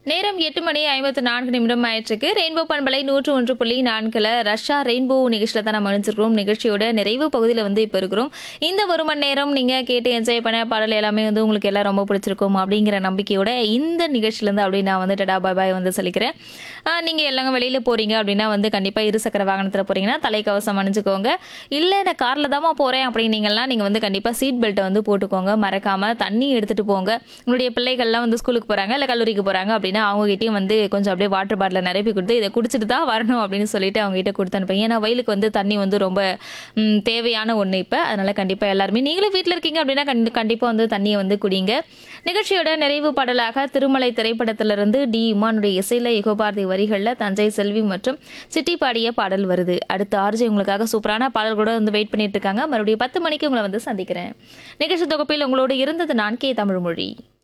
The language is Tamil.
நேரம் எட்டு மணி ஐம்பத்து நான்கு நிமிடம் ஆயிற்றுக்கு ரெயின்போ பண்பலை நூற்று ஒன்று புள்ளி நான்குல ரஷ்யா ரெயின்போ நிகழ்ச்சியில் தான் நம்ம நினைச்சிருக்கிறோம் நிகழ்ச்சியோட நிறைவு பகுதியில் வந்து இப்போ இருக்கிறோம் இந்த ஒரு மணி நேரம் நீங்கள் கேட்டு என்ஜாய் பண்ண பாடல் எல்லாமே வந்து உங்களுக்கு எல்லாம் ரொம்ப பிடிச்சிருக்கும் அப்படிங்கிற நம்பிக்கையோட இந்த நிகழ்ச்சியிலேருந்து அப்படி நான் வந்து டடா பாய் பாய் வந்து சொல்லிக்கிறேன் நீங்கள் எல்லாம் வெளியில் போகிறீங்க அப்படின்னா வந்து கண்டிப்பாக இருசக்கர வாகனத்தில் போகிறீங்கன்னா தலைக்கவசம் அணிஞ்சுக்கோங்க இல்லை நான் காரில் தாம்மா போகிறேன் அப்படின்னீங்கன்னா நீங்கள் வந்து கண்டிப்பாக சீட் பெல்ட்டை வந்து போட்டுக்கோங்க மறக்காமல் தண்ணி எடுத்துகிட்டு போங்க உங்களுடைய பிள்ளைகள்லாம் வந்து ஸ்கூலுக்கு போகிறாங்க இல்லை கல்லூரிக்கு போகிறாங்க அப்படின்னா அவங்ககிட்டயும் வந்து கொஞ்சம் அப்படியே வாட்டர் பாட்டில் நிரப்பி கொடுத்து இதை குடிச்சிட்டு தான் வரணும் அப்படின்னு சொல்லிட்டு அவங்க கிட்ட கொடுத்து அனுப்புங்க ஏன்னா வயலுக்கு வந்து தண்ணி வந்து ரொம்ப ம், தேவையான ஒன்று இப்போ அதனால கண்டிப்பாக எல்லாருமே நீங்களும் வீட்டில் இருக்கீங்க அப்படின்னா கண்டி கண்டிப்பாக வந்து தண்ணியை வந்து குடிங்க நிகழ்ச்சியோட நிறைவு பாடலாக திருமலை திரைப்படத்திலிருந்து டி இமானுடைய இசையில யுகபாரதி வரிகளில் தஞ்சை செல்வி மற்றும் சிட்டி பாடிய பாடல் வருது அடுத்த ஆர்ஜி உங்களுக்காக சூப்பரான பாடல் கூட வந்து வெயிட் பண்ணிட்டு இருக்காங்க மறுபடியும் பத்து மணிக்கு உங்களை வந்து சந்திக்கிறேன் நிகழ்ச்சி தொகுப்பில் உங்களோடு இருந்தது நான் கே தமிழ்மொழி